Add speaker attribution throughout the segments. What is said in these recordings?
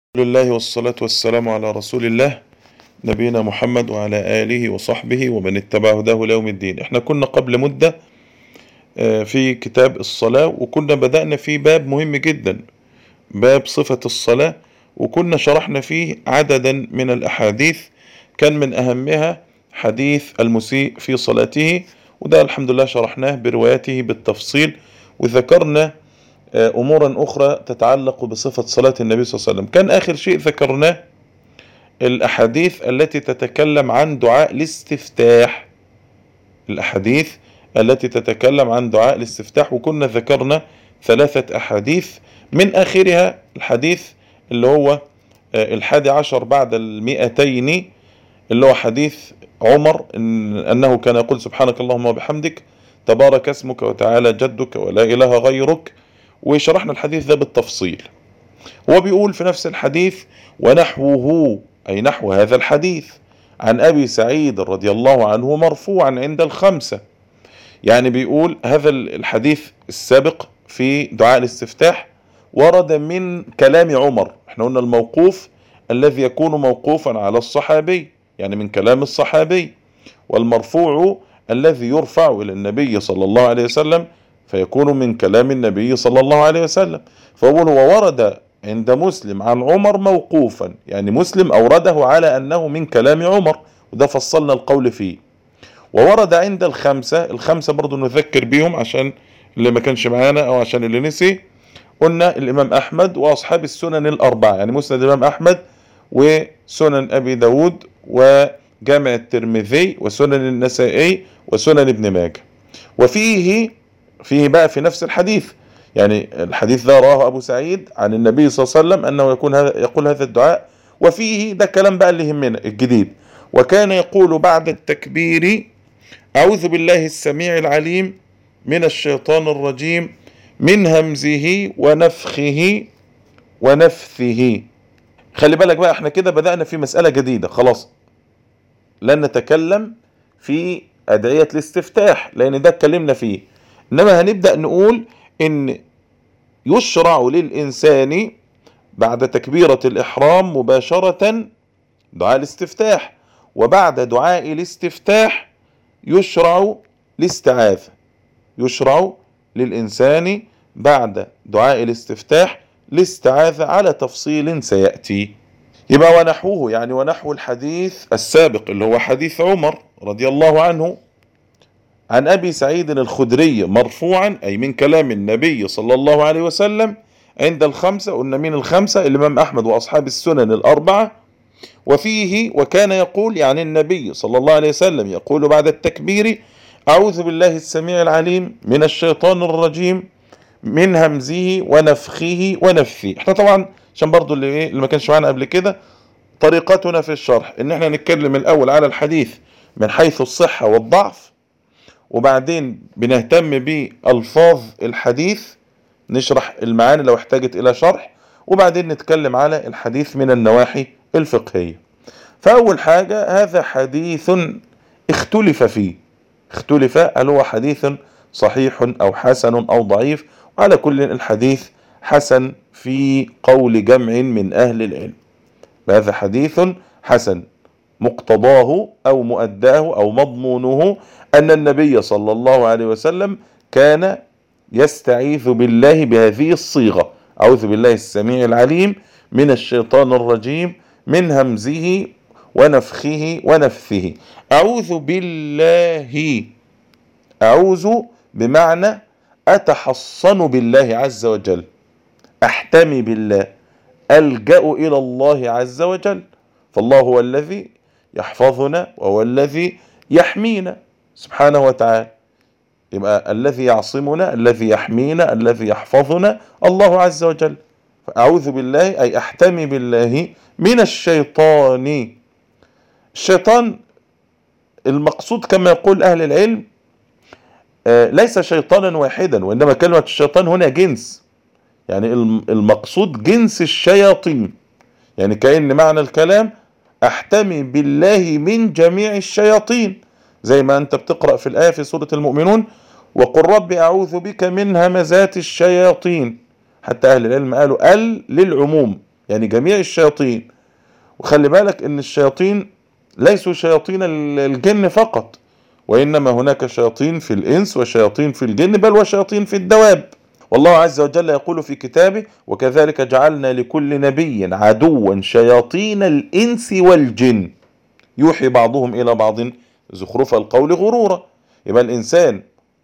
Speaker 1: لله والصلاة والسلام على رسول الله نبينا محمد وعلى آله وصحبه ومن اتبع هداه ليوم الدين احنا كنا قبل مدة آه، في كتاب الصلاة وكنا بدأنا في باب مهم جدا باب صفة الصلاة وكنا شرحنا فيه عددا من الأحاديث كان من أهمها حديث المسيء في صلاته وده الحمد لله شرحناه بروايته بالتفصيل وذكرنا آه، أمورا أخرى تتعلق بصفة صلاة النبي صلى الله عليه وسلم كان آخر شيء ذكرناه الأحاديث التي تتكلم عن دعاء الاستفتاح الأحاديث التي تتكلم عن دعاء الاستفتاح وكنا ذكرنا ثلاثة أحاديث من آخرها الحديث اللي هو آه، الحادي عشر بعد المئتين اللي هو حديث عمر إن أنه كان يقول سبحانك اللهم وبحمدك تبارك اسمك وتعالى جدك ولا إله غيرك وشرحنا الحديث ده بالتفصيل هو بيقول في نفس الحديث ونحوه أي نحو هذا الحديث عن أبي سعيد رضي الله عنه مرفوعا عند الخمسة يعني بيقول هذا الحديث السابق في دعاء الاستفتاح ورد من كلام عمر احنا قلنا الموقوف الذي يكون موقوفا على الصحابي يعني من كلام الصحابي والمرفوع الذي يرفع إلى النبي صلى الله عليه وسلم فيكون من كلام النبي صلى الله عليه وسلم فأقول هو ورد عند مسلم عن عمر موقوفا يعني مسلم أورده على أنه من كلام عمر وده فصلنا القول فيه وورد عند الخمسة الخمسة برضو نذكر بيهم عشان اللي ما كانش معانا أو عشان اللي نسي قلنا الإمام أحمد وأصحاب السنن الأربعة يعني مسند الإمام أحمد وسنن أبي داود وجامع الترمذي وسنن النسائي وسنن ابن ماجه وفيه فيه بقى في نفس الحديث يعني الحديث ده رواه أبو سعيد عن النبي صلى الله عليه وسلم أنه يكون هذا يقول هذا الدعاء وفيه ده كلام بقى اللي يهمنا الجديد وكان يقول بعد التكبير أعوذ بالله السميع العليم من الشيطان الرجيم من همزه ونفخه ونفثه خلي بالك بقى احنا كده بدأنا في مسألة جديدة خلاص لن نتكلم في أدعية الاستفتاح لأن ده اتكلمنا فيه إنما هنبدأ نقول إن يشرع للإنسان بعد تكبيرة الإحرام مباشرة دعاء الاستفتاح وبعد دعاء الاستفتاح يشرع الاستعاذة يشرع للإنسان بعد دعاء الاستفتاح الاستعاذة على تفصيل سيأتي يبقى ونحوه يعني ونحو الحديث السابق اللي هو حديث عمر رضي الله عنه عن أبي سعيد الخدري مرفوعا أي من كلام النبي صلى الله عليه وسلم عند الخمسة قلنا من الخمسة الإمام أحمد وأصحاب السنن الأربعة وفيه وكان يقول يعني النبي صلى الله عليه وسلم يقول بعد التكبير أعوذ بالله السميع العليم من الشيطان الرجيم من همزه ونفخه ونفثه احنا طبعا عشان برضو اللي, إيه اللي ما كانش معانا قبل كده طريقتنا في الشرح ان احنا نتكلم الاول على الحديث من حيث الصحة والضعف وبعدين بنهتم بألفاظ الحديث نشرح المعاني لو احتاجت إلى شرح وبعدين نتكلم على الحديث من النواحي الفقهية فأول حاجة هذا حديث اختلف فيه اختلف هل هو حديث صحيح أو حسن أو ضعيف وعلى كل الحديث حسن في قول جمع من أهل العلم هذا حديث حسن مقتضاه أو مؤداه أو مضمونه أن النبي صلى الله عليه وسلم كان يستعيذ بالله بهذه الصيغة أعوذ بالله السميع العليم من الشيطان الرجيم من همزه ونفخه ونفثه أعوذ بالله أعوذ بمعنى أتحصن بالله عز وجل أحتمي بالله ألجأ إلى الله عز وجل فالله هو الذي يحفظنا وهو الذي يحمينا سبحانه وتعالى يبقى الذي يعصمنا الذي يحمينا الذي يحفظنا الله عز وجل فأعوذ بالله أي أحتمي بالله من الشيطان الشيطان المقصود كما يقول أهل العلم ليس شيطانا واحدا وإنما كلمة الشيطان هنا جنس يعني المقصود جنس الشياطين يعني كأن معنى الكلام أحتمي بالله من جميع الشياطين زي ما أنت بتقرأ في الآية في سورة المؤمنون وقل رب أعوذ بك من همزات الشياطين حتى أهل العلم قالوا ال للعموم يعني جميع الشياطين وخلي بالك ان الشياطين ليسوا شياطين الجن فقط وإنما هناك شياطين في الإنس وشياطين في الجن بل وشياطين في الدواب والله عز وجل يقول في كتابه وكذلك جعلنا لكل نبي عدوا شياطين الإنس والجن يوحي بعضهم إلى بعض زخرف القول غرورا يبقى الإنسان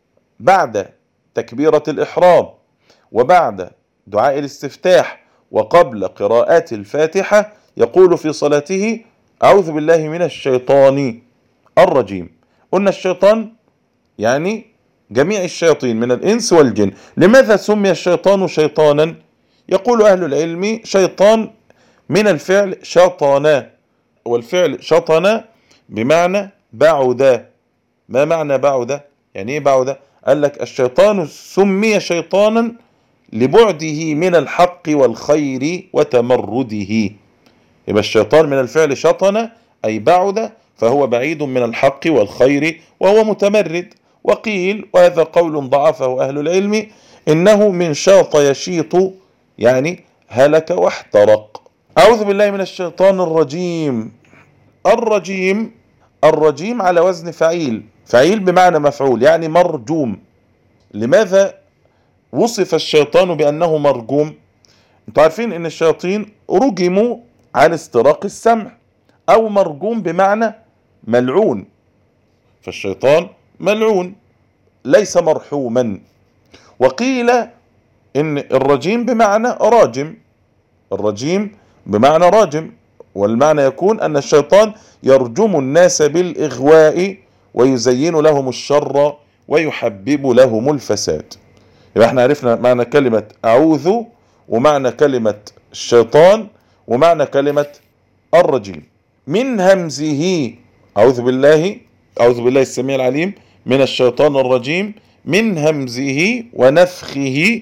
Speaker 1: بعد تكبيرة الإحرام وبعد دعاء الاستفتاح وقبل قراءة الفاتحة يقول في صلاته أعوذ بالله من الشيطان الرجيم قلنا الشيطان يعني جميع الشياطين من الإنس والجن لماذا سمي الشيطان شيطانا يقول أهل العلم شيطان من الفعل شطنا والفعل شطنا بمعنى بعد ما معنى بعد يعني ايه بعد قال لك الشيطان سمي شيطانا لبعده من الحق والخير وتمرده يبقى الشيطان من الفعل شطن أي بعد فهو بعيد من الحق والخير وهو متمرد وقيل وهذا قول ضعفه أهل العلم إنه من شاط يشيط يعني هلك واحترق أعوذ بالله من الشيطان الرجيم الرجيم الرجيم على وزن فعيل فعيل بمعنى مفعول يعني مرجوم لماذا وصف الشيطان بأنه مرجوم انتوا عارفين ان الشياطين رجموا على استراق السمع او مرجوم بمعنى ملعون فالشيطان ملعون ليس مرحوما وقيل ان الرجيم بمعنى راجم الرجيم بمعنى راجم والمعنى يكون ان الشيطان يرجم الناس بالاغواء ويزين لهم الشر ويحبب لهم الفساد يبقى احنا عرفنا معنى كلمة اعوذ ومعنى كلمة الشيطان ومعنى كلمة الرجيم من همزه أعوذ بالله أعوذ بالله السميع العليم من الشيطان الرجيم من همزه ونفخه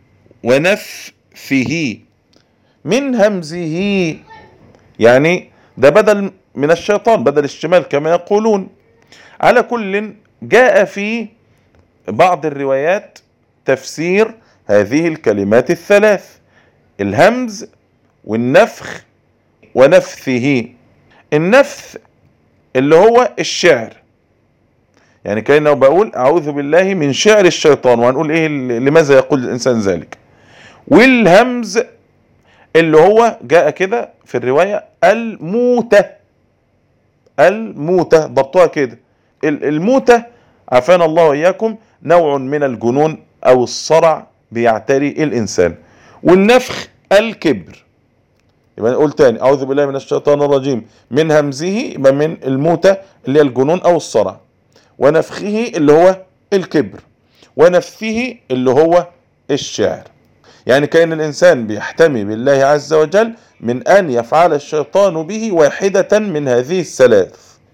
Speaker 1: ونفثه من همزه يعني ده بدل من الشيطان بدل الشمال كما يقولون على كل جاء في بعض الروايات تفسير هذه الكلمات الثلاث الهمز والنفخ ونفثه النفث اللي هو الشعر يعني كأنه بقول أعوذ بالله من شعر الشيطان وهنقول إيه لماذا يقول الإنسان ذلك والهمز اللي هو جاء كده في الرواية الموتة الموتة ضبطوها كده الموتة عافانا الله وإياكم نوع من الجنون أو الصرع بيعتري الإنسان والنفخ الكبر يبقى نقول تاني أعوذ بالله من الشيطان الرجيم من همزه يبقى من الموتة اللي هي الجنون أو الصرع ونفخه اللي هو الكبر ونفثه اللي هو الشعر يعني كأن الإنسان بيحتمي بالله عز وجل من أن يفعل الشيطان به واحدة من هذه الثلاث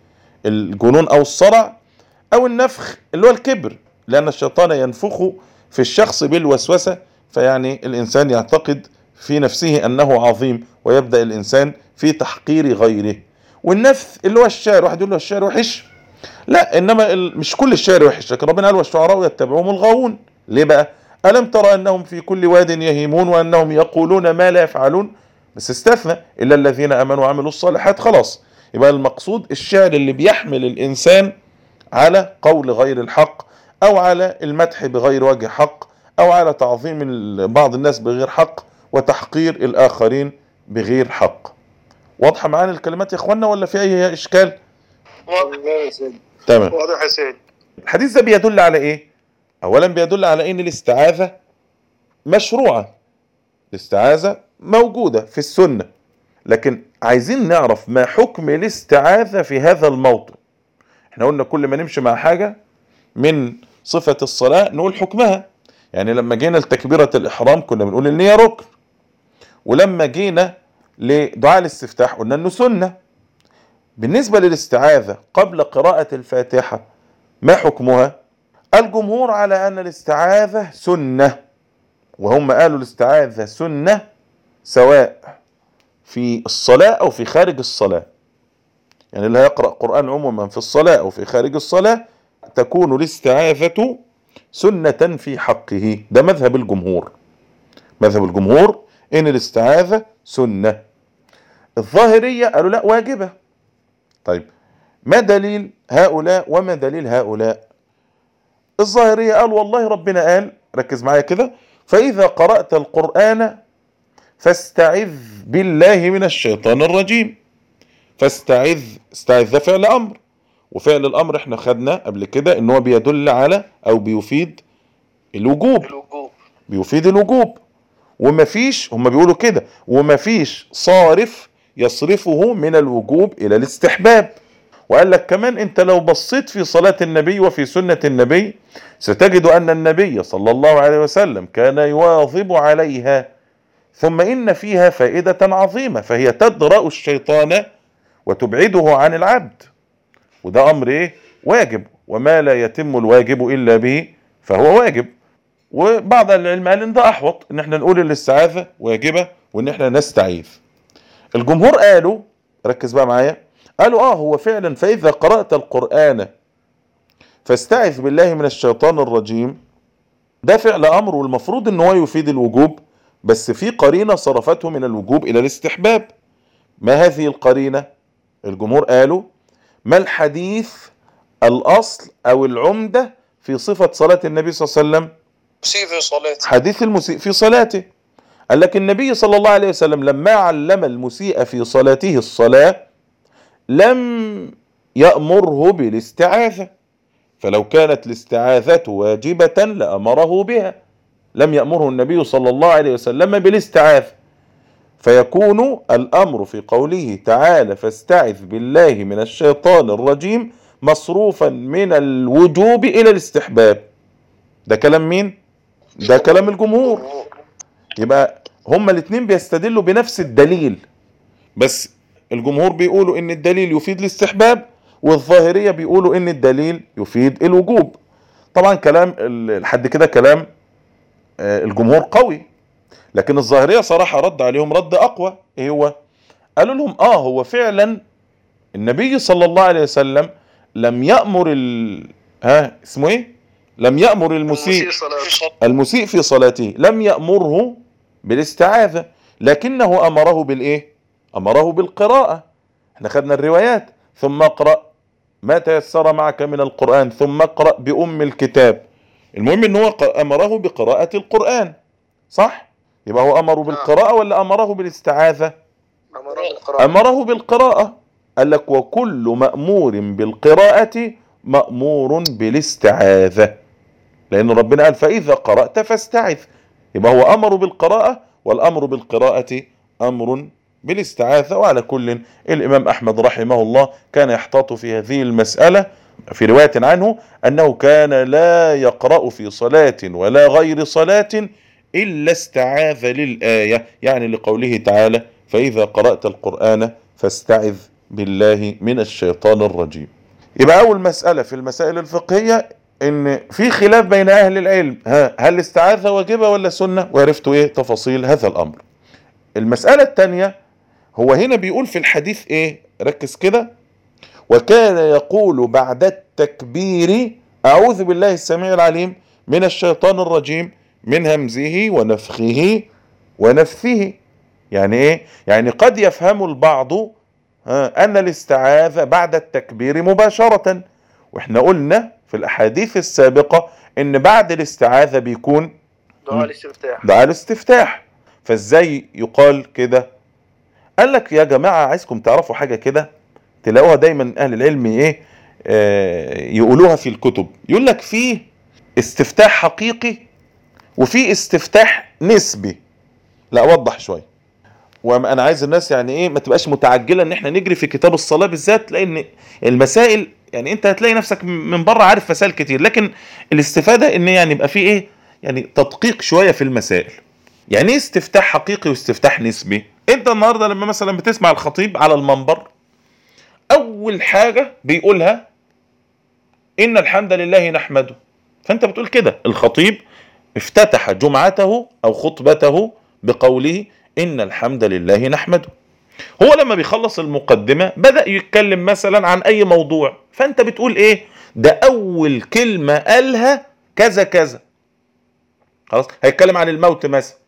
Speaker 1: الجنون أو الصرع أو النفخ اللي هو الكبر لأن الشيطان ينفخ في الشخص بالوسوسة فيعني الإنسان يعتقد في نفسه أنه عظيم ويبدأ الإنسان في تحقير غيره والنفث اللي هو الشعر واحد يقول له الشعر وحش لا إنما مش كل الشعر وحش لكن ربنا قال والشعراء يتبعهم الغاوون ليه بقى ألم ترى أنهم في كل واد يهيمون وأنهم يقولون ما لا يفعلون بس استثنى إلا الذين أمنوا وعملوا الصالحات خلاص يبقى المقصود الشعر اللي بيحمل الإنسان على قول غير الحق أو على المدح بغير وجه حق أو على تعظيم بعض الناس بغير حق وتحقير الآخرين بغير حق واضحة معانا الكلمات يا إخوانا ولا في أي إشكال
Speaker 2: واضح يا سيدي
Speaker 1: تمام
Speaker 2: واضح يا سيدي
Speaker 1: الحديث ده بيدل على إيه أولا بيدل على إن الاستعاذة مشروعة الاستعاذة موجودة في السنة لكن عايزين نعرف ما حكم الاستعاذة في هذا الموطن احنا قلنا كل ما نمشي مع حاجة من صفة الصلاة نقول حكمها يعني لما جينا لتكبيرة الإحرام كنا بنقول إن هي ركن ولما جينا لدعاء الاستفتاح قلنا إنه سنة بالنسبة للاستعاذة قبل قراءة الفاتحة ما حكمها الجمهور على أن الاستعاذة سنة وهم قالوا الاستعاذة سنة سواء في الصلاة أو في خارج الصلاة يعني اللي هيقرأ قرآن عموما في الصلاة أو في خارج الصلاة تكون الاستعاذة سنة في حقه ده مذهب الجمهور مذهب الجمهور ان الاستعاذة سنة الظاهرية قالوا لا واجبة طيب ما دليل هؤلاء وما دليل هؤلاء الظاهرية قال والله ربنا قال ركز معايا كده فإذا قرأت القرآن فاستعذ بالله من الشيطان الرجيم فاستعذ استعذ ده فعل أمر وفعل الأمر احنا خدنا قبل كده ان هو بيدل على أو بيفيد الوجوب
Speaker 2: الوجوب
Speaker 1: بيفيد الوجوب ومفيش هم بيقولوا كده ومفيش صارف يصرفه من الوجوب إلى الاستحباب وقال لك كمان انت لو بصيت في صلاة النبي وفي سنة النبي ستجد ان النبي صلى الله عليه وسلم كان يواظب عليها ثم ان فيها فائدة عظيمة فهي تدرأ الشيطان وتبعده عن العبد وده امر ايه واجب وما لا يتم الواجب الا به فهو واجب وبعض العلم قال ان ده احوط ان احنا نقول الاستعاذة واجبة وان احنا نستعيذ الجمهور قالوا ركز بقى معايا قالوا اه هو فعلا فاذا قرأت القرآن فاستعذ بالله من الشيطان الرجيم ده فعل امر والمفروض ان هو يفيد الوجوب بس في قرينة صرفته من الوجوب الى الاستحباب ما هذه القرينة الجمهور قالوا ما الحديث الاصل او العمدة في صفة صلاة النبي صلى الله عليه وسلم
Speaker 2: مسيء في صلاته
Speaker 1: حديث المسيء في صلاته قال لك النبي صلى الله عليه وسلم لما علم المسيء في صلاته الصلاة لم يأمره بالاستعاذة فلو كانت الاستعاذة واجبة لأمره بها لم يأمره النبي صلى الله عليه وسلم بالاستعاذة فيكون الأمر في قوله تعالى فاستعذ بالله من الشيطان الرجيم مصروفا من الوجوب إلى الاستحباب ده كلام مين؟ ده كلام الجمهور يبقى هما الاثنين بيستدلوا بنفس الدليل بس الجمهور بيقولوا ان الدليل يفيد الاستحباب والظاهرية بيقولوا ان الدليل يفيد الوجوب طبعا كلام ال- لحد كده كلام آه، الجمهور قوي لكن الظاهرية صراحة رد عليهم رد اقوى ايه هو قالوا لهم اه هو فعلا النبي صلى الله عليه وسلم لم يأمر ال... ها اسمه ايه لم يأمر المسيء
Speaker 2: صلاته
Speaker 1: المسيء في صلاته لم يأمره بالاستعاذة لكنه أمره بالإيه أمره بالقراءة احنا خدنا الروايات ثم اقرأ ما تيسر معك من القرآن ثم اقرأ بأم الكتاب المهم ان هو ق- أمره بقراءة القرآن صح يبقى هو أمره بالقراءة ولا أمره بالاستعاذة
Speaker 2: أمره بالقراءة
Speaker 1: أمره بالقراءة قال لك وكل مأمور بالقراءة مأمور بالاستعاذة لأن ربنا قال فإذا قرأت فاستعذ يبقى هو أمر بالقراءة والأمر بالقراءة أمر بالاستعاذة وعلى كل الإمام أحمد رحمه الله كان يحتاط في هذه المسألة في رواية عنه أنه كان لا يقرأ في صلاة ولا غير صلاة إلا استعاذ للآية يعني لقوله تعالى فإذا قرأت القرآن فاستعذ بالله من الشيطان الرجيم يبقى أول مسألة في المسائل الفقهية إن في خلاف بين أهل العلم ها هل الاستعاذة واجبة ولا سنة وعرفتوا إيه تفاصيل هذا الأمر المسألة الثانية هو هنا بيقول في الحديث إيه ركز كده وكان يقول بعد التكبير أعوذ بالله السميع العليم من الشيطان الرجيم من همزه ونفخه ونفثه يعني ايه يعني قد يفهم البعض ها، ان الاستعاذة بعد التكبير مباشرة واحنا قلنا في الاحاديث السابقة ان بعد الاستعاذة بيكون
Speaker 2: دعاء الاستفتاح
Speaker 1: دعاء الاستفتاح فازاي يقال كده قال لك يا جماعة عايزكم تعرفوا حاجة كده تلاقوها دايما اهل العلم ايه آه يقولوها في الكتب يقول لك فيه استفتاح حقيقي وفي استفتاح نسبي لا اوضح شويه وانا عايز الناس يعني ايه ما تبقاش متعجله ان احنا نجري في كتاب الصلاه بالذات لان المسائل يعني انت هتلاقي نفسك من بره عارف مسائل كتير لكن الاستفاده ان يعني يبقى في ايه يعني تدقيق شويه في المسائل يعني ايه استفتاح حقيقي واستفتاح نسبي انت النهارده لما مثلا بتسمع الخطيب على المنبر اول حاجه بيقولها ان الحمد لله نحمده فانت بتقول كده الخطيب افتتح جمعته او خطبته بقوله ان الحمد لله نحمده هو لما بيخلص المقدمة بدأ يتكلم مثلا عن اي موضوع فانت بتقول ايه ده اول كلمة قالها كذا كذا خلاص هيتكلم عن الموت مثلا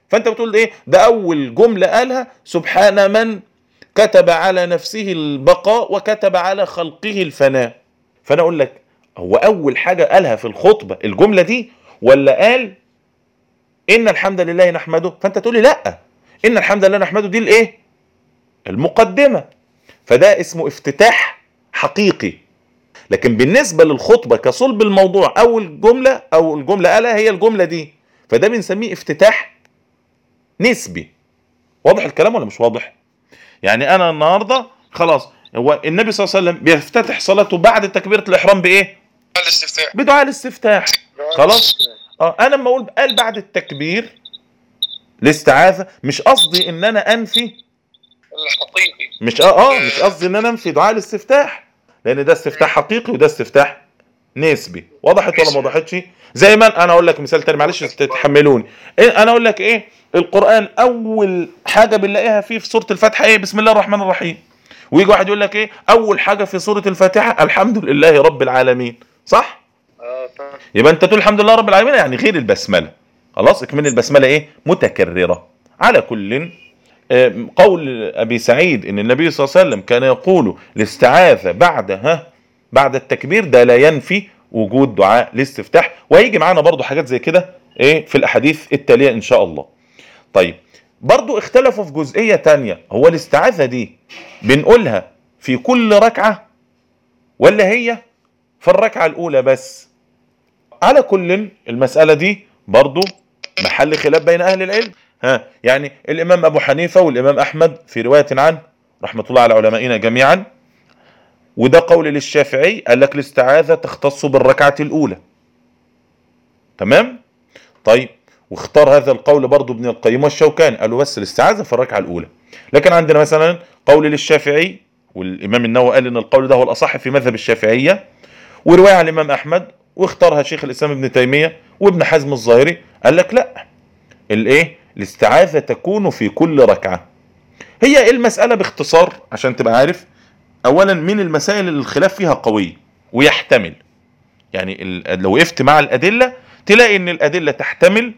Speaker 1: فانت بتقول ايه ده اول جمله قالها سبحان من كتب على نفسه البقاء وكتب على خلقه الفناء فانا اقول لك هو اول حاجه قالها في الخطبه الجمله دي ولا قال ان الحمد لله نحمده فانت تقول لي لا ان الحمد لله نحمده دي الايه المقدمه فده اسمه افتتاح حقيقي لكن بالنسبه للخطبه كصلب الموضوع اول جمله او الجمله قالها هي الجمله دي فده بنسميه افتتاح نسبي واضح الكلام ولا مش واضح يعني انا النهارده خلاص هو النبي صلى الله عليه وسلم بيفتتح صلاته بعد تكبيره الاحرام بايه
Speaker 2: الاستفتاح
Speaker 1: بدعاء الاستفتاح خلاص اه انا لما اقول قال بعد التكبير الاستعاذه مش قصدي ان انا انفي
Speaker 2: الحقيقي
Speaker 1: مش اه اه مش قصدي ان انا انفي دعاء الاستفتاح لان ده استفتاح حقيقي وده استفتاح نسبي وضحت ولا ما وضحتش زي ما انا اقول لك مثال تاني معلش تتحملوني إيه انا اقول لك ايه القران اول حاجه بنلاقيها فيه في سوره الفاتحه ايه بسم الله الرحمن الرحيم ويجي واحد يقول لك ايه اول حاجه في سوره الفاتحه الحمد لله رب العالمين صح
Speaker 2: اه فاهم
Speaker 1: يبقى انت تقول الحمد لله رب العالمين يعني غير البسمله خلاص اكمل البسمله ايه متكرره على كل آه، قول ابي سعيد ان النبي صلى الله عليه وسلم كان يقول الاستعاذه بعد ها بعد التكبير ده لا ينفي وجود دعاء الاستفتاح وهيجي معانا برضو حاجات زي كده ايه في الاحاديث التاليه ان شاء الله طيب برضو اختلفوا في جزئيه تانية هو الاستعاذه دي بنقولها في كل ركعه ولا هي في الركعه الاولى بس على كل المسألة دي برضو محل خلاف بين أهل العلم ها يعني الإمام أبو حنيفة والإمام أحمد في رواية عنه رحمة الله على علمائنا جميعا وده قول للشافعي قال لك الاستعاذة تختص بالركعة الأولى تمام طيب واختار هذا القول برضو ابن القيم والشوكاني قالوا بس الاستعاذة في الركعة الأولى لكن عندنا مثلا قول للشافعي والإمام النووي قال إن القول ده هو الأصح في مذهب الشافعية ورواية عن الإمام أحمد واختارها شيخ الإسلام ابن تيمية وابن حزم الظاهري قال لك لا الايه الاستعاذة تكون في كل ركعة هي المسألة باختصار عشان تبقى عارف أولا من المسائل اللي الخلاف فيها قوي ويحتمل يعني ال- لو وقفت مع الأدلة تلاقي إن الأدلة تحتمل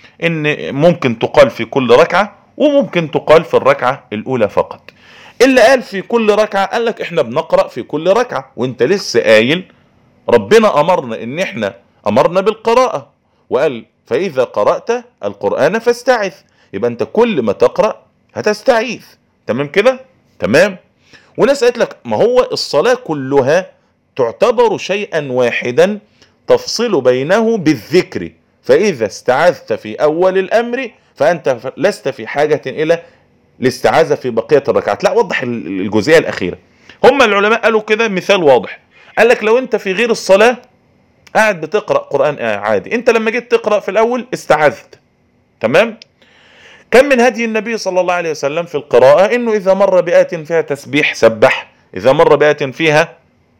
Speaker 1: إن ممكن تقال في كل ركعة وممكن تقال في الركعة الأولى فقط اللي قال في كل ركعة قال لك إحنا بنقرأ في كل ركعة وإنت لسه قايل ربنا امرنا ان احنا امرنا بالقراءة وقال فاذا قرأت القرآن فاستعذ يبقى انت كل ما تقرأ هتستعيذ تمام كده تمام وناس قالت لك ما هو الصلاة كلها تعتبر شيئا واحدا تفصل بينه بالذكر فاذا استعذت في اول الامر فانت لست في حاجة الى الاستعاذة في بقية الركعات لا وضح الجزئية الاخيرة هم العلماء قالوا كده مثال واضح قال لك لو انت في غير الصلاة قاعد بتقرأ قرآن عادي انت لما جيت تقرأ في الاول استعذت تمام كان من هدي النبي صلى الله عليه وسلم في القراءة انه اذا مر بآية فيها تسبيح سبح اذا مر بآية فيها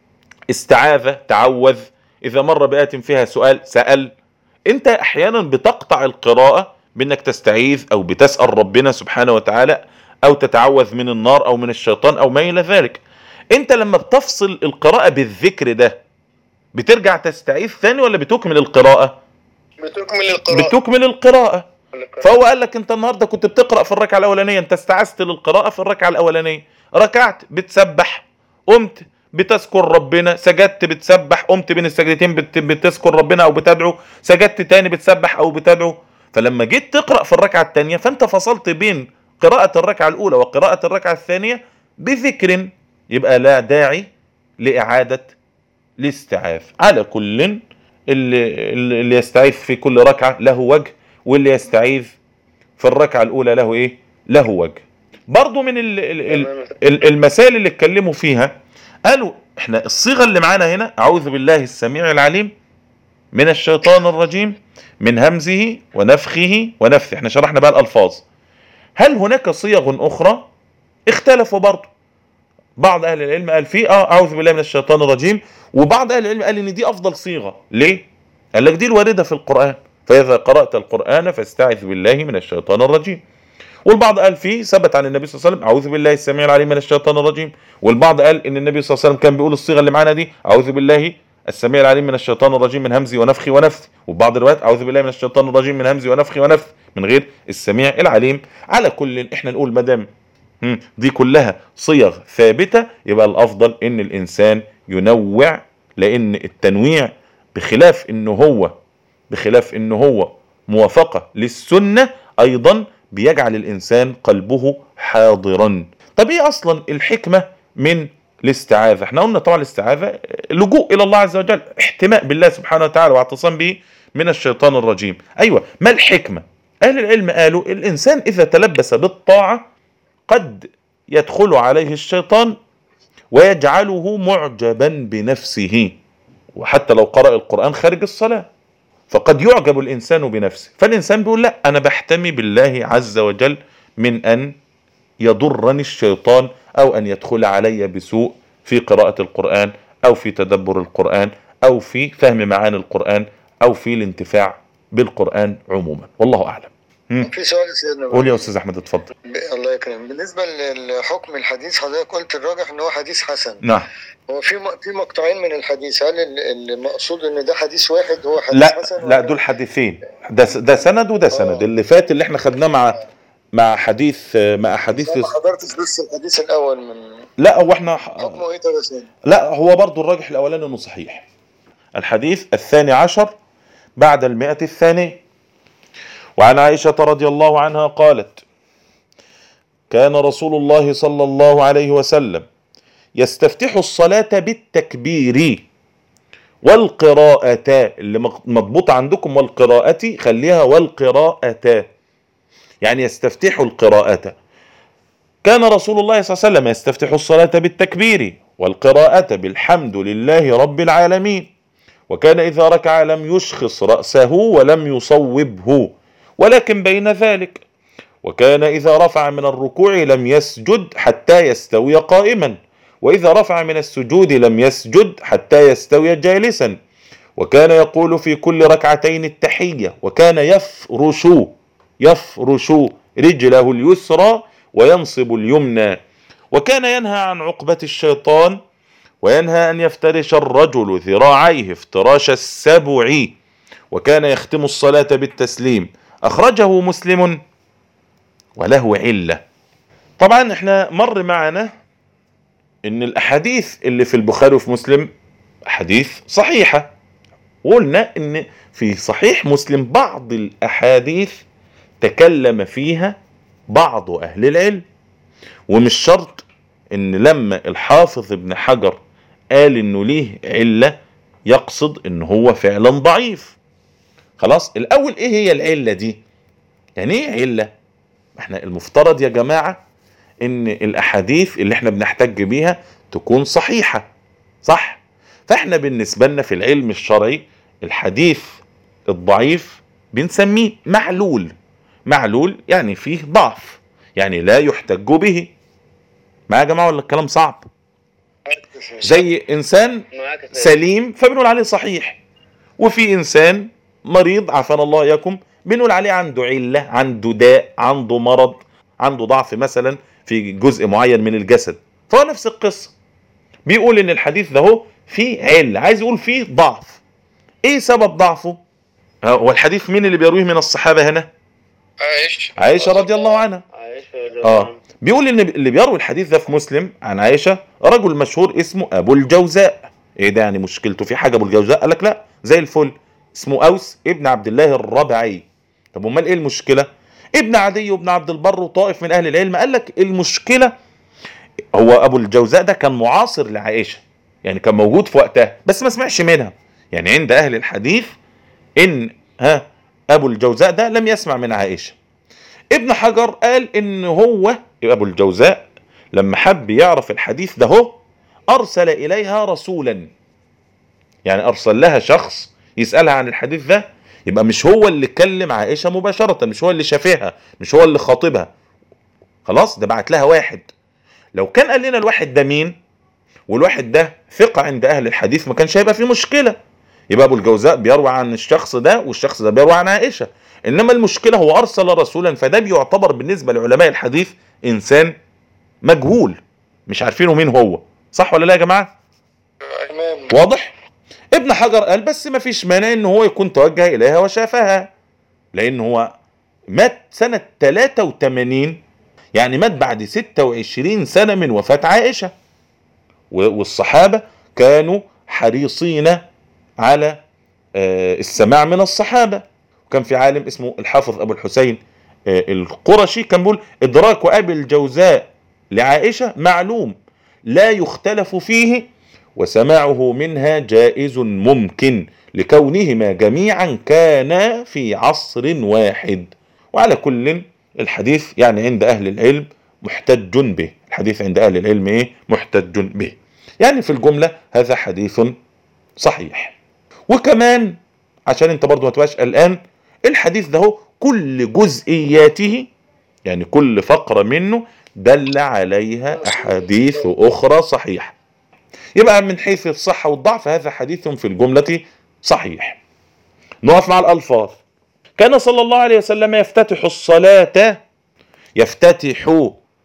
Speaker 1: استعاذ تعوذ اذا مر بآية فيها سؤال سأل انت احيانا بتقطع القراءة بانك تستعيذ او بتسأل ربنا سبحانه وتعالى او تتعوذ من النار او من الشيطان او ما الى ذلك انت لما بتفصل القراءة بالذكر ده بترجع تستعيذ ثاني ولا بتكمل القراءة
Speaker 2: بتكمل القراءة
Speaker 1: بتكمل القراءة فهو قال لك انت النهارده كنت بتقرا في الركعه الاولانيه انت استعذت للقراءه في الركعه الاولانيه ركعت بتسبح قمت بتذكر ربنا سجدت بتسبح قمت بين السجدتين بت... بتذكر ربنا او بتدعو سجدت تاني بتسبح او بتدعو فلما جيت تقرا في الركعه الثانيه فانت فصلت بين قراءه الركعه الاولى وقراءه الركعه الثانيه بذكر يبقى لا داعي لاعاده الاستعاذ على كل اللي, اللي يستعيذ في كل ركعه له وجه واللي يستعيذ في الركعة الأولى له إيه؟ له وجه. برضو من ال ال ال ال المسائل اللي اتكلموا فيها قالوا احنا الصيغة اللي معانا هنا أعوذ بالله السميع العليم من الشيطان الرجيم من همزه ونفخه ونفثه احنا شرحنا بقى الألفاظ. هل هناك صيغ أخرى؟ اختلفوا برضو. بعض أهل العلم قال فيه اه أعوذ بالله من الشيطان الرجيم وبعض أهل العلم قال إن دي أفضل صيغة. ليه؟ قال لك دي الواردة في القرآن. فإذا قرأت القرآن فاستعذ بالله من الشيطان الرجيم والبعض قال فيه ثبت عن النبي صلى الله عليه وسلم أعوذ بالله السميع العليم من الشيطان الرجيم والبعض قال إن النبي صلى الله عليه وسلم كان بيقول الصيغة اللي معانا دي أعوذ بالله السميع العليم من الشيطان الرجيم من همزي ونفخي ونفثي وبعض الروايات أعوذ بالله من الشيطان الرجيم من همزي ونفخي ونفثي من غير السميع العليم على كل احنا نقول مدام مم، دي كلها صيغ ثابتة يبقى الافضل ان الانسان ينوع لان التنويع بخلاف انه هو بخلاف انه هو موافقة للسنة ايضا بيجعل الانسان قلبه حاضرا طب ايه اصلا الحكمة من الاستعاذة احنا قلنا طبعا الاستعاذة اللجوء الى الله عز وجل احتماء بالله سبحانه وتعالى واعتصام به من الشيطان الرجيم ايوه ما الحكمة اهل العلم قالوا الانسان اذا تلبس بالطاعة قد يدخل عليه الشيطان ويجعله معجبا بنفسه وحتى لو قرأ القرآن خارج الصلاة فقد يعجب الإنسان بنفسه فالإنسان بيقول لا أنا بحتمي بالله عز وجل من أن يضرني الشيطان أو أن يدخل علي بسوء في قراءة القرآن أو في تدبر القرآن أو في فهم معاني القرآن أو في الانتفاع بالقرآن عموما والله أعلم مم.
Speaker 2: في سؤال يا سيدنا
Speaker 1: قول يا أستاذ أحمد اتفضل
Speaker 2: ب- الله يكرمك بالنسبه للحكم الحديث حضرتك قلت الراجح ان هو حديث حسن
Speaker 1: نعم
Speaker 2: هو في م- في مقطعين من الحديث هل ال- المقصود ان ده حديث واحد هو حديث
Speaker 1: لا
Speaker 2: حسن
Speaker 1: لا
Speaker 2: ولا-
Speaker 1: دول حديثين ده ده سند وده سند
Speaker 2: آه.
Speaker 1: اللي فات اللي احنا خدناه مع مع حديث مع حديث
Speaker 2: أنا ما حضرتش بس الحديث الاول من
Speaker 1: لا هو احنا
Speaker 2: حكمه ايه طب يا سيدنا؟
Speaker 1: لا هو برضو الراجح الاولاني انه صحيح الحديث الثاني عشر بعد المئة الثانية وعن عائشة رضي الله عنها قالت كان رسول الله صلى الله عليه وسلم يستفتح الصلاة بالتكبير والقراءة اللي مضبوط عندكم والقراءة خليها والقراءة يعني يستفتح القراءة كان رسول الله صلى الله عليه وسلم يستفتح الصلاة بالتكبير والقراءة بالحمد لله رب العالمين وكان إذا ركع لم يشخص رأسه ولم يصوبه ولكن بين ذلك وكان إذا رفع من الركوع لم يسجد حتى يستوي قائما وإذا رفع من السجود لم يسجد حتى يستوي جالسا وكان يقول في كل ركعتين التحية وكان يفرش يفرش رجله اليسرى وينصب اليمنى وكان ينهى عن عقبة الشيطان وينهى أن يفترش الرجل ذراعيه افتراش السبع وكان يختم الصلاة بالتسليم أخرجه مسلم وله علة طبعا احنا مر معنا ان الاحاديث اللي في البخاري وفي مسلم احاديث صحيحة وقلنا ان في صحيح مسلم بعض الاحاديث تكلم فيها بعض اهل العلم ومش شرط ان لما الحافظ ابن حجر قال انه ليه علة يقصد ان هو فعلا ضعيف خلاص الاول ايه هي العلة دي يعني ايه علة احنا المفترض يا جماعة ان الاحاديث اللي احنا بنحتج بيها تكون صحيحة صح فاحنا بالنسبة لنا في العلم الشرعي الحديث الضعيف بنسميه معلول معلول يعني فيه ضعف يعني لا يحتج به ما يا جماعة ولا الكلام صعب زي انسان
Speaker 2: معاك يا سيدنا.
Speaker 1: سليم فبنقول عليه صحيح وفي انسان مريض عافانا الله اياكم بنقول عليه عنده عله عنده داء عنده مرض عنده ضعف مثلا في جزء معين من الجسد فهو نفس القصه بيقول ان الحديث ده هو فيه عله عايز يقول فيه ضعف ايه سبب ضعفه ها، هو الحديث مين اللي بيرويه من الصحابه هنا
Speaker 2: عايش
Speaker 1: عائشه رضي الله عنها اه بيقول ان اللي بيروي الحديث ده في مسلم عن عائشه رجل مشهور اسمه ابو الجوزاء ايه ده يعني مشكلته في حاجه ابو الجوزاء قال لك لا زي الفل اسمه اوس ابن عبد الله الربعي طب امال ايه المشكله ابن عدي وابن عبد البر وطائف من اهل العلم قال لك المشكله هو ابو الجوزاء ده كان معاصر لعائشه يعني كان موجود في وقتها بس ما سمعش منها يعني عند اهل الحديث ان ها ابو الجوزاء ده لم يسمع من عائشه ابن حجر قال ان هو ابو الجوزاء لما حب يعرف الحديث ده هو ارسل اليها رسولا يعني ارسل لها شخص يسالها عن الحديث ده يبقى مش هو اللي كلم عائشه مباشره مش هو اللي شافها مش هو اللي خاطبها خلاص ده بعت لها واحد لو كان قال لنا الواحد ده مين والواحد ده ثقه عند اهل الحديث ما كانش هيبقى فيه مشكله يبقى ابو الجوزاء بيروي عن الشخص ده والشخص ده بيروي عن عائشه انما المشكله هو ارسل رسولا فده بيعتبر بالنسبه لعلماء الحديث انسان مجهول مش عارفينه مين هو صح ولا لا يا جماعه
Speaker 2: تمام
Speaker 1: واضح ابن حجر قال بس ما فيش مانع ان هو يكون توجه اليها وشافها لان هو مات سنة 83 يعني مات بعد 26 سنة من وفاة عائشة و- والصحابة كانوا حريصين على آه، السماع من الصحابة وكان في عالم اسمه الحافظ أبو الحسين آه، القرشي كان بيقول إدراك أبي الجوزاء لعائشة معلوم لا يختلف فيه وسماعه منها جائز ممكن لكونهما جميعا كانا في عصر واحد وعلى كل الحديث يعني عند أهل العلم محتج به الحديث عند أهل العلم إيه؟ محتج به يعني في الجملة هذا حديث صحيح وكمان عشان انت برضو ما تبقاش قلقان الحديث ده هو كل جزئياته يعني كل فقرة منه دل عليها أحاديث أخرى صحيحة يبقى من حيث الصحة والضعف هذا حديث في الجملة صحيح نقف مع الألفاظ كان صلى الله عليه وسلم يفتتح الصلاة يفتتح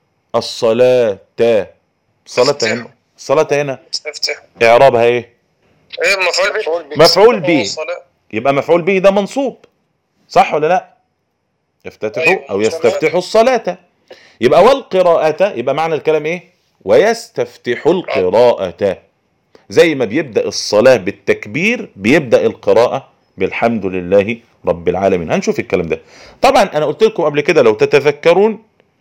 Speaker 1: الصلاة الصلاة هنا الصلاة هنا
Speaker 3: افتح
Speaker 1: إعرابها إيه
Speaker 3: ايه مفعول به
Speaker 2: مفعول به.
Speaker 1: مفعول به
Speaker 3: الصلاة.
Speaker 1: يبقى مفعول به ده منصوب صح ولا لا يفتتح
Speaker 3: أيوة.
Speaker 1: او يستفتح الصلاة يبقى والقراءة يبقى معنى الكلام ايه ويستفتح القراءة زي ما بيبدأ الصلاة بالتكبير بيبدأ القراءة بالحمد لله رب العالمين هنشوف الكلام ده طبعا انا قلت لكم قبل كده لو تتذكرون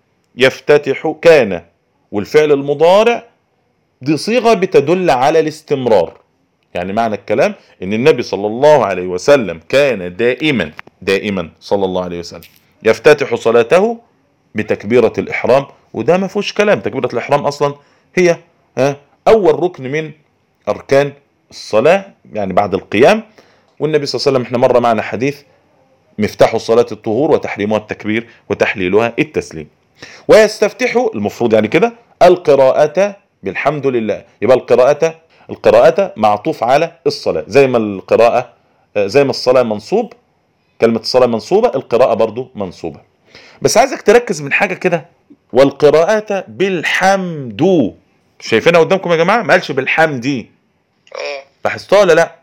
Speaker 1: يفتتح كان والفعل المضارع دي صيغة بتدل على الاستمرار يعني معنى الكلام ان النبي صلى الله عليه وسلم كان دائما دائما صلى الله عليه وسلم يفتتح صلاته بتكبيرة الإحرام وده ما فيهوش كلام تكبيرة الإحرام أصلا هي ها أول ركن من أركان الصلاة يعني بعد القيام والنبي صلى الله عليه وسلم احنا مرة معنا حديث مفتاح الصلاة الطهور وتحريمها التكبير وتحليلها التسليم ويستفتح المفروض يعني كده القراءة بالحمد لله يبقى القراءة القراءة معطوف على الصلاة زي ما القراءة آه، زي ما الصلاة منصوب كلمة الصلاة منصوبة القراءة برضو منصوبة بس عايزك تركز من حاجة كده والقراءة بالحمد شايفينها قدامكم يا جماعة ما قالش بالحمد
Speaker 3: اه
Speaker 1: لاحظتوها ولا لا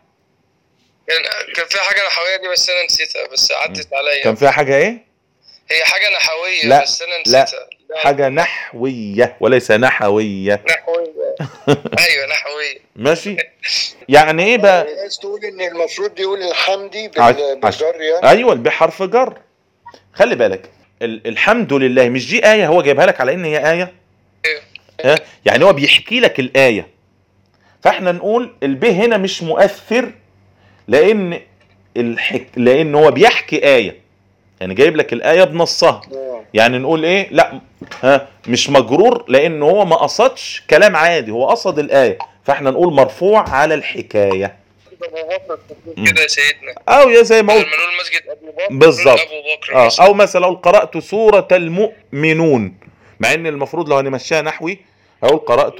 Speaker 3: كان كان في حاجة نحوية دي بس أنا نسيتها بس عدت عليا
Speaker 1: كان فيها حاجة ايه
Speaker 3: هي حاجة نحوية
Speaker 1: لا،
Speaker 3: بس أنا
Speaker 1: لا،
Speaker 3: نسيتها لا،
Speaker 1: حاجة نحوية وليس نحوية
Speaker 3: نحوية أيوة نحوية
Speaker 1: ماشي يعني ايه بقى
Speaker 2: عايز تقول ان المفروض يقول الحمدي
Speaker 1: عش-
Speaker 2: بال-
Speaker 1: عش-
Speaker 2: بالجر يعني
Speaker 1: ايوه بحرف جر خلي بالك ال- الحمد لله مش دي آية هو جايبها لك على ان هي آية ها؟ يعني هو بيحكي لك الآية فاحنا نقول الب هنا مش مؤثر لان الحك... لان هو بيحكي آية يعني جايب لك الآية بنصها
Speaker 2: آه.
Speaker 1: يعني نقول ايه لا ها مش مجرور لان هو ما قصدش كلام عادي هو قصد الآية فاحنا نقول مرفوع على الحكاية
Speaker 3: كده يا سيدنا
Speaker 1: او يا زي ما
Speaker 3: لما
Speaker 1: قلت
Speaker 3: نقول مسجد أبو بكر
Speaker 1: بالظبط.
Speaker 3: نقول أبو بكر
Speaker 1: اه
Speaker 3: مثلا.
Speaker 1: او مثلا اقول قرات سوره المؤمنون مع ان المفروض لو هنمشيها نحوي اقول قرات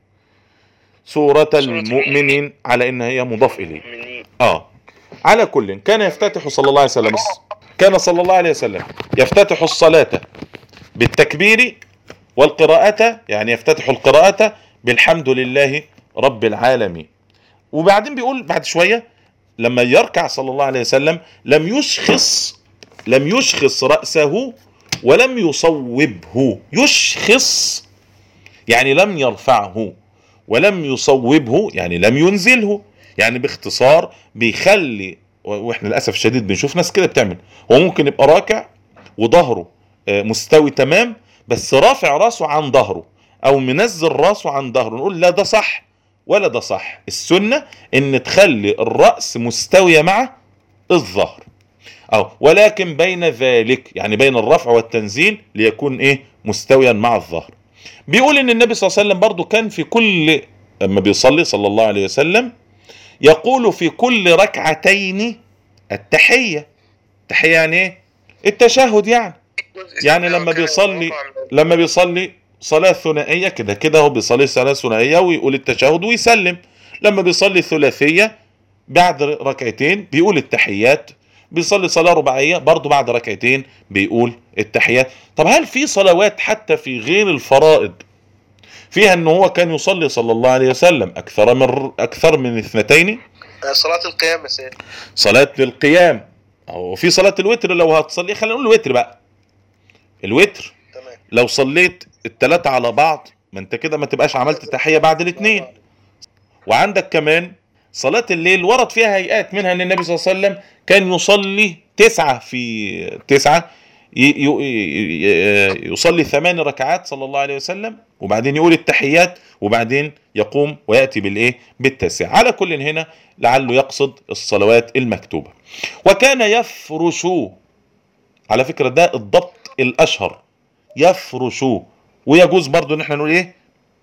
Speaker 1: سوره المؤمنين على ان هي مضاف اليه اه على كل كان يفتتح صلى الله عليه وسلم كان صلى الله عليه وسلم يفتتح الصلاه بالتكبير والقراءه يعني يفتتح القراءه بالحمد لله رب العالمين وبعدين بيقول بعد شويه لما يركع صلى الله عليه وسلم لم يشخص لم يشخص رأسه ولم يصوبه يشخص يعني لم يرفعه ولم يصوبه يعني لم ينزله يعني باختصار بيخلي و- واحنا للاسف الشديد بنشوف ناس كده بتعمل هو ممكن يبقى راكع وظهره آه، مستوي تمام بس رافع راسه عن ظهره او منزل راسه عن ظهره نقول لا ده صح ولا ده صح السنة ان تخلي الرأس مستوية مع الظهر أو ولكن بين ذلك يعني بين الرفع والتنزيل ليكون ايه مستويا مع الظهر بيقول ان النبي صلى الله عليه وسلم برضو كان في كل لما بيصلي صلى الله عليه وسلم يقول في كل ركعتين التحية التحية يعني ايه التشهد يعني يعني لما بيصلي لما بيصلي صلاة ثنائية كده كده هو بيصلي صلاة ثنائية ويقول التشهد ويسلم لما بيصلي ثلاثية بعد ركعتين بيقول التحيات بيصلي صلاة رباعية برضه بعد ركعتين بيقول التحيات طب هل في صلوات حتى في غير الفرائض فيها ان هو كان يصلي صلى الله عليه وسلم اكثر من اكثر من اثنتين
Speaker 3: صلاة القيام يا سيدي
Speaker 1: صلاة للقيام او في صلاه الوتر لو هتصلي خلينا نقول الوتر بقى الوتر
Speaker 2: تمام
Speaker 1: لو صليت التلاتة على بعض ما انت كده ما تبقاش عملت تحية بعد الاتنين وعندك كمان صلاة الليل ورد فيها هيئات منها ان النبي صلى الله عليه وسلم كان يصلي تسعة في تسعة ي- ي- ي- يصلي ثمان ركعات صلى الله عليه وسلم وبعدين يقول التحيات وبعدين يقوم ويأتي بالايه بالتاسع على كل هنا لعله يقصد الصلوات المكتوبة وكان يفرش على فكرة ده الضبط الاشهر يفرشوا ويجوز برضو ان احنا نقول ايه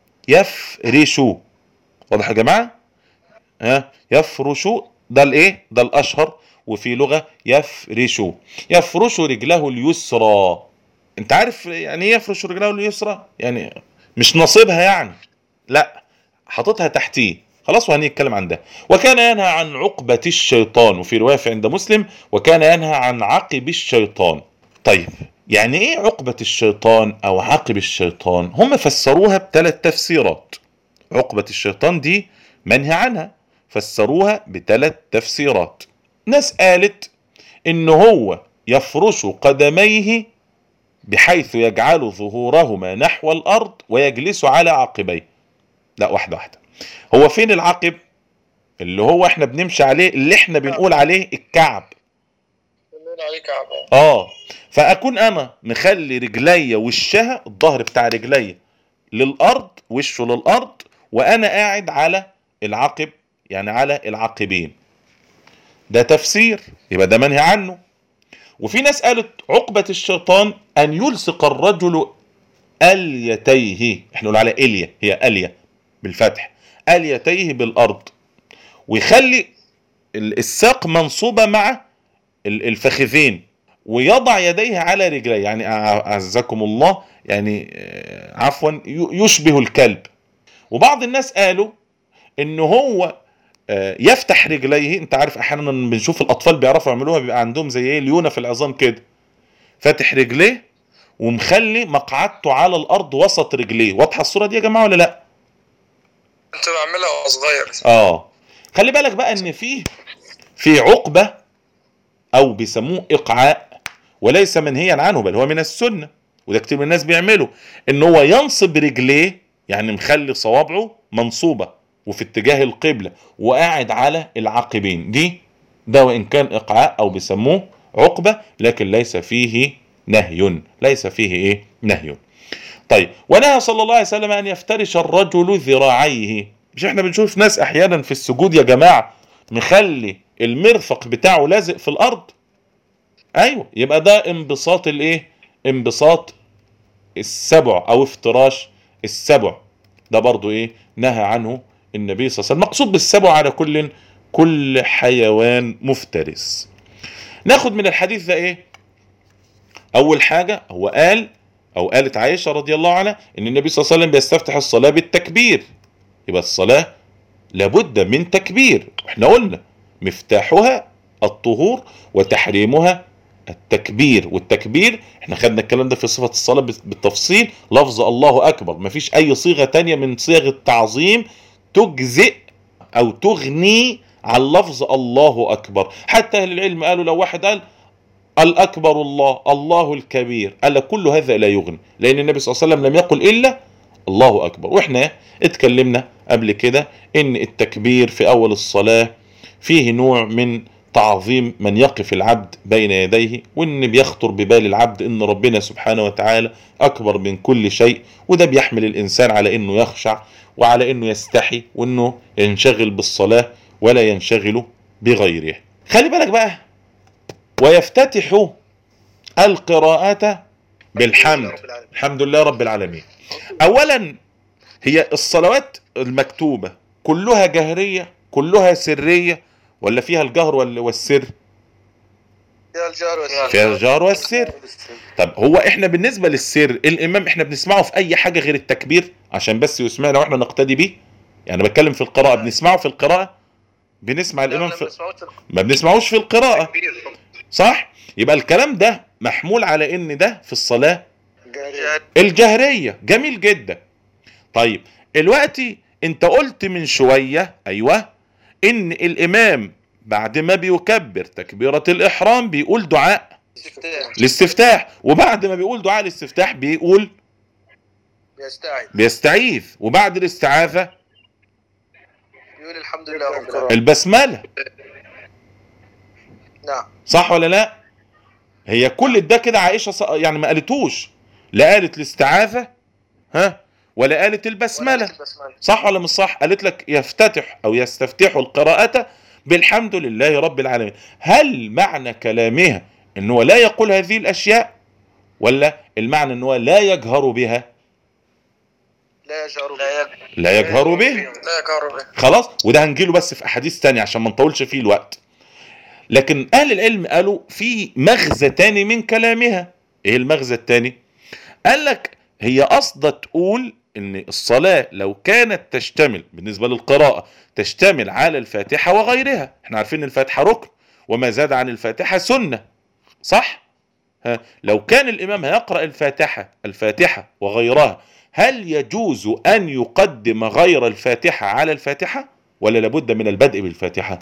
Speaker 1: يفرشوا واضح يا جماعه ها يفرشوا ده الايه ده الاشهر وفي لغه يفرشوا يفرشوا رجله اليسرى انت عارف يعني ايه يفرش رجله اليسرى يعني مش نصيبها يعني لا حاططها تحتيه خلاص وهنتكلم عن ده وكان ينهى عن عقبة الشيطان وفي رواية في عند مسلم وكان ينهى عن عقب الشيطان طيب يعني ايه عقبة الشيطان او عقب الشيطان هم فسروها بثلاث تفسيرات عقبة الشيطان دي منهي عنها فسروها بثلاث تفسيرات ناس قالت ان هو يفرش قدميه بحيث يجعل ظهورهما نحو الارض ويجلس على عقبيه لا واحده واحده هو فين العقب اللي هو احنا بنمشي عليه اللي احنا بنقول عليه الكعب
Speaker 3: بنقول عليه كعب اه
Speaker 1: اه فاكون انا مخلي رجليا وشها الظهر بتاع رجليا للارض وشه للارض وانا قاعد على العقب يعني على العقبين ده تفسير يبقى ده منهي عنه وفي ناس قالت عقبة الشيطان ان يلصق الرجل اليتيه احنا نقول على اليه هي اليه بالفتح اليتيه بالارض ويخلي ال- الساق منصوبة مع ال- الفخذين ويضع يديه على رجليه يعني أع- اعزكم الله يعني آه، عفوا ي- يشبه الكلب وبعض الناس قالوا ان هو آه، يفتح رجليه انت عارف احيانا بنشوف الاطفال بيعرفوا يعملوها بيبقى عندهم زي ايه ليونه في العظام كده فاتح رجليه ومخلي مقعدته على الارض وسط رجليه واضحه الصوره دي يا جماعه ولا لا
Speaker 3: كنت بعملها وانا صغير
Speaker 1: اه خلي بالك بقى ان فيه في عقبه او بيسموه اقعاء وليس منهيا عنه بل هو من السنه وده كتير من الناس بيعمله ان هو ينصب رجليه يعني مخلي صوابعه منصوبه وفي اتجاه القبله وقاعد على العقبين دي ده وان كان اقعاء او بيسموه عقبه لكن ليس فيه نهي ليس فيه ايه نهي طيب ونهى صلى الله عليه وسلم ان يفترش الرجل ذراعيه مش احنا بنشوف ناس احيانا في السجود يا جماعه مخلي المرفق بتاعه لازق في الارض ايوه يبقى ده انبساط الايه انبساط السبع او افتراش السبع ده برضو ايه نهى عنه النبي صلى الله عليه وسلم مقصود بالسبع على كل كل حيوان مفترس ناخد من الحديث ده ايه اول حاجه هو قال او قالت عائشه رضي الله عنها ان النبي صلى الله عليه وسلم بيستفتح الصلاه بالتكبير يبقى الصلاه لابد من تكبير احنا قلنا مفتاحها الطهور وتحريمها التكبير والتكبير احنا خدنا الكلام ده في صفة الصلاة بالتفصيل لفظ الله أكبر مفيش أي صيغة تانية من صيغ التعظيم تجزئ أو تغني عن لفظ الله أكبر حتى أهل العلم قالوا لو واحد قال الأكبر الله الله الكبير قال لك كل هذا لا يغني لأن النبي صلى الله عليه وسلم لم يقل إلا الله أكبر وإحنا اتكلمنا قبل كده إن التكبير في أول الصلاة فيه نوع من تعظيم من يقف العبد بين يديه وان بيخطر ببال العبد ان ربنا سبحانه وتعالى اكبر من كل شيء وده بيحمل الانسان على انه يخشع وعلى انه يستحي وانه ينشغل بالصلاة ولا ينشغل بغيره خلي بالك بقى ويفتتح القراءة بالحمد الحمد لله رب العالمين اولا هي الصلوات المكتوبة كلها جهرية كلها سرية ولا فيها الجهر والسر
Speaker 2: فيها الجهر والسر
Speaker 1: فيها الجهر والسر طب هو احنا بالنسبة للسر الامام احنا بنسمعه في اي حاجة غير التكبير عشان بس يسمعنا واحنا نقتدي بيه يعني بتكلم في القراءة بنسمعه في القراءة بنسمع الامام في ما بنسمعوش في القراءة صح يبقى الكلام ده محمول على ان ده في الصلاة
Speaker 2: جهرية.
Speaker 1: الجهرية جميل جدا طيب دلوقتي انت قلت من شوية ايوه ان الامام بعد ما بيكبر تكبيرة الإحرام بيقول دعاء
Speaker 3: استفتاح
Speaker 1: الاستفتاح وبعد ما بيقول دعاء الاستفتاح بيقول
Speaker 3: يستعد
Speaker 1: بيستعيذ وبعد الاستعاذة
Speaker 3: يقول الحمد لله رب العالمين
Speaker 1: البسملة
Speaker 3: نعم
Speaker 1: صح ولا لا هي كل ده كده عائشة ص- يعني ما قالتوش لا قالت الاستعاذة ها ولا قالت البسملة
Speaker 3: البسملة
Speaker 1: صح ولا مش صح قالت لك يفتتح او يستفتح القراءة بالحمد لله رب العالمين هل معنى كلامها ان هو لا يقول هذه الاشياء ولا المعنى ان هو لا يجهر بها
Speaker 3: لا يجهر لا يجهر
Speaker 1: لا يجهر بها
Speaker 3: لا يجهر به
Speaker 1: خلاص وده هنجيله بس في احاديث تانية عشان ما نطولش فيه الوقت لكن اهل العلم قالوا في مغزى تاني من كلامها ايه المغزى التاني قال لك هي قصده تقول ان الصلاة لو كانت تشتمل بالنسبة للقراءة تشتمل على الفاتحة وغيرها احنا عارفين الفاتحة ركن وما زاد عن الفاتحة سنة صح ها لو كان الامام هيقرأ الفاتحة الفاتحة وغيرها هل يجوز ان يقدم غير الفاتحة على الفاتحة ولا لابد من البدء بالفاتحة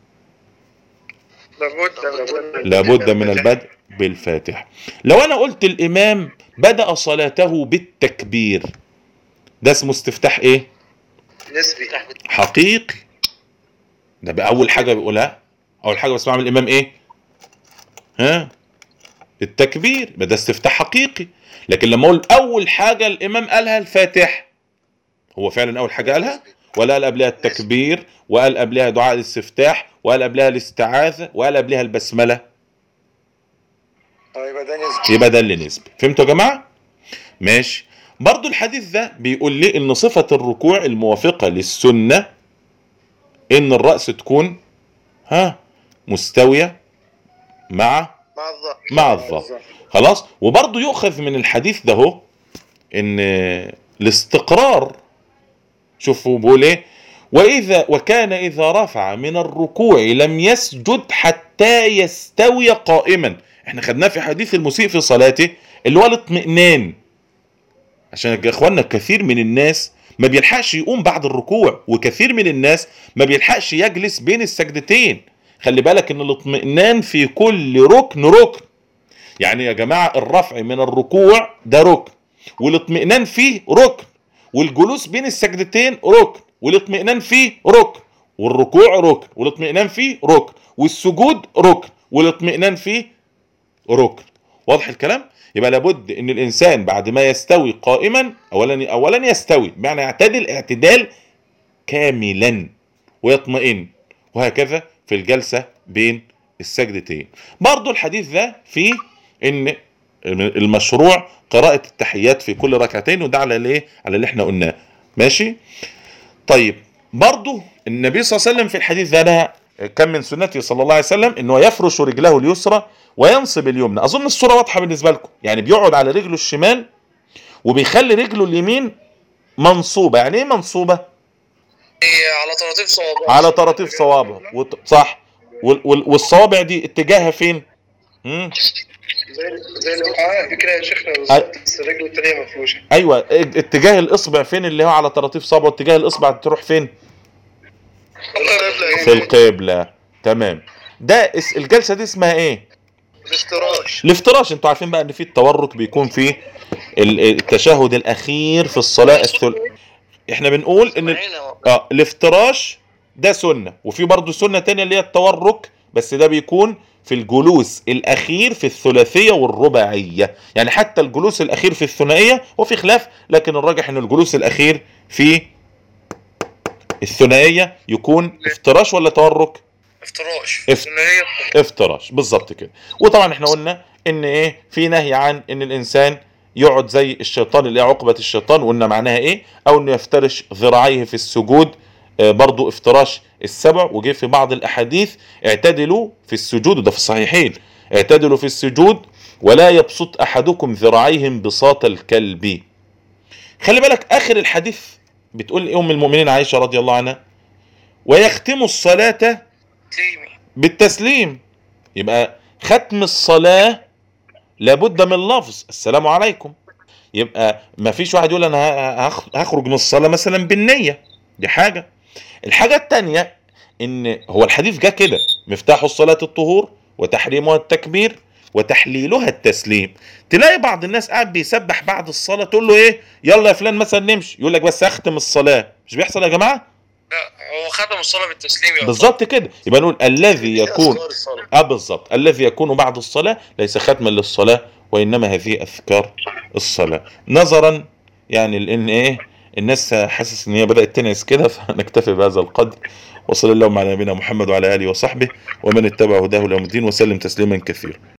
Speaker 3: لابد
Speaker 1: لابد من البدء بالفاتحة لو انا قلت الامام بدأ صلاته بالتكبير ده اسمه استفتاح ايه
Speaker 3: نسبي
Speaker 1: حقيقي ده بقى اول حاجة بيقولها اول حاجة بسمعها من الامام ايه ها التكبير يبقى ده استفتاح حقيقي لكن لما اقول اول حاجة الامام قالها الفاتح هو فعلا اول حاجة قالها ولا قال قبلها التكبير وقال قبلها دعاء الاستفتاح وقال قبلها الاستعاذة وقال قبلها البسملة
Speaker 2: اه يبقى ده نسبي
Speaker 1: يبقى ده اللي نسبي فهمتوا يا جماعه ماشي برضو الحديث ده بيقول لي ان صفه الركوع الموافقه للسنه ان الراس تكون ها مستويه مع
Speaker 3: مع الظهر
Speaker 1: مع الظهر خلاص وبرضو يؤخذ من الحديث ده هو ان الاستقرار شوفوا بيقول ايه واذا وكان اذا رفع من الركوع لم يسجد حتى يستوي قائما احنا خدناه في حديث المسيء في صلاته اللي هو الاطمئنان عشان يا اخوانا كثير من الناس ما بيلحقش يقوم بعد الركوع وكثير من الناس ما بيلحقش يجلس بين السجدتين خلي بالك ان الاطمئنان في كل ركن ركن يعني يا جماعة الرفع من الركوع ده ركن والاطمئنان فيه ركن والجلوس بين السجدتين ركن والاطمئنان فيه ركن والركوع ركن والاطمئنان فيه ركن والسجود ركن والاطمئنان فيه ركن واضح الكلام يبقى لابد ان الانسان بعد ما يستوي قائما اولا اولا يستوي بمعنى يعتدل اعتدال كاملا ويطمئن وهكذا في الجلسة بين السجدتين برضو الحديث ده فيه ان المشروع قراءة التحيات في كل ركعتين وده على الايه على اللي احنا قلناه ماشي طيب برضو النبي صلى الله عليه وسلم في الحديث ده نهى كان من سنته صلى الله عليه وسلم انه يفرش رجله اليسرى وينصب اليمنى اظن الصوره واضحه بالنسبه لكم يعني بيقعد على رجله الشمال وبيخلي رجله اليمين منصوبه يعني ايه منصوبه
Speaker 3: هي على طراطيف صوابع
Speaker 1: على طراطيف صوابعه وط- صح وال- وال- والصوابع دي اتجاهها فين مم.
Speaker 3: زي زي الوقعاء كده يا شيخنا بالظبط بس الرجل التانية مفروشة
Speaker 1: ايوه ات- اتجاه الاصبع فين اللي هو على طراطيف صابعه اتجاه الاصبع تروح فين في القبله تمام ده اس- الجلسه دي اسمها ايه
Speaker 3: الافتراش
Speaker 1: الافتراش انتوا عارفين بقى ان في التورك بيكون في ال- التشهد الاخير في الصلاه الثل... احنا بنقول ان ال- اه الافتراش ده سنه وفي برضه سنه تانية اللي هي التورك بس ده بيكون في الجلوس الاخير في الثلاثيه والرباعيه يعني حتى الجلوس الاخير في الثنائيه وفي خلاف لكن الراجح ان الجلوس الاخير في الثنائيه يكون افتراش ولا تورك
Speaker 3: افتراش
Speaker 1: افت-
Speaker 3: ان هي
Speaker 1: افتراش بالظبط كده وطبعا احنا قلنا ان ايه في نهي عن ان الانسان يقعد زي الشيطان اللي هي عقبة الشيطان وقلنا معناها ايه او انه يفترش ذراعيه في السجود آه، برضو افتراش السبع وجه في بعض الاحاديث اعتدلوا في السجود وده في الصحيحين اعتدلوا في السجود ولا يبسط احدكم ذراعيه انبساط الكلب خلي بالك اخر الحديث بتقول إيه ام المؤمنين عائشة رضي الله عنها ويختم الصلاة
Speaker 3: تيمي
Speaker 1: بالتسليم يبقى ختم الصلاة لابد من لفظ السلام عليكم يبقى ما فيش واحد يقول انا ه- هخ- هخرج من الصلاة مثلا بالنية دي حاجة الحاجة التانية ان هو الحديث جه كده مفتاح الصلاة الطهور وتحريمها التكبير وتحليلها التسليم تلاقي بعض الناس قاعد بيسبح بعد الصلاة تقول له ايه يلا يا فلان مثلا نمشي يقول لك بس اختم الصلاة مش بيحصل يا جماعة
Speaker 3: لا هو ختم الصلاه بالتسليم يا
Speaker 1: بالظبط كده يبقى نقول الذي
Speaker 2: دي
Speaker 1: يكون
Speaker 2: أذكار الصلاة.
Speaker 1: اه بالظبط الذي يكون بعد الصلاة ليس ختما للصلاة وإنما هذه أذكار الصلاة نظرا يعني لأن إيه الناس حاسس إن هي بدأت تنعس كده فنكتفي بهذا القدر وصلى اللهم على نبينا محمد وعلى آله وصحبه ومن اتبع هداه ليوم الدين وسلم تسليما كثيرا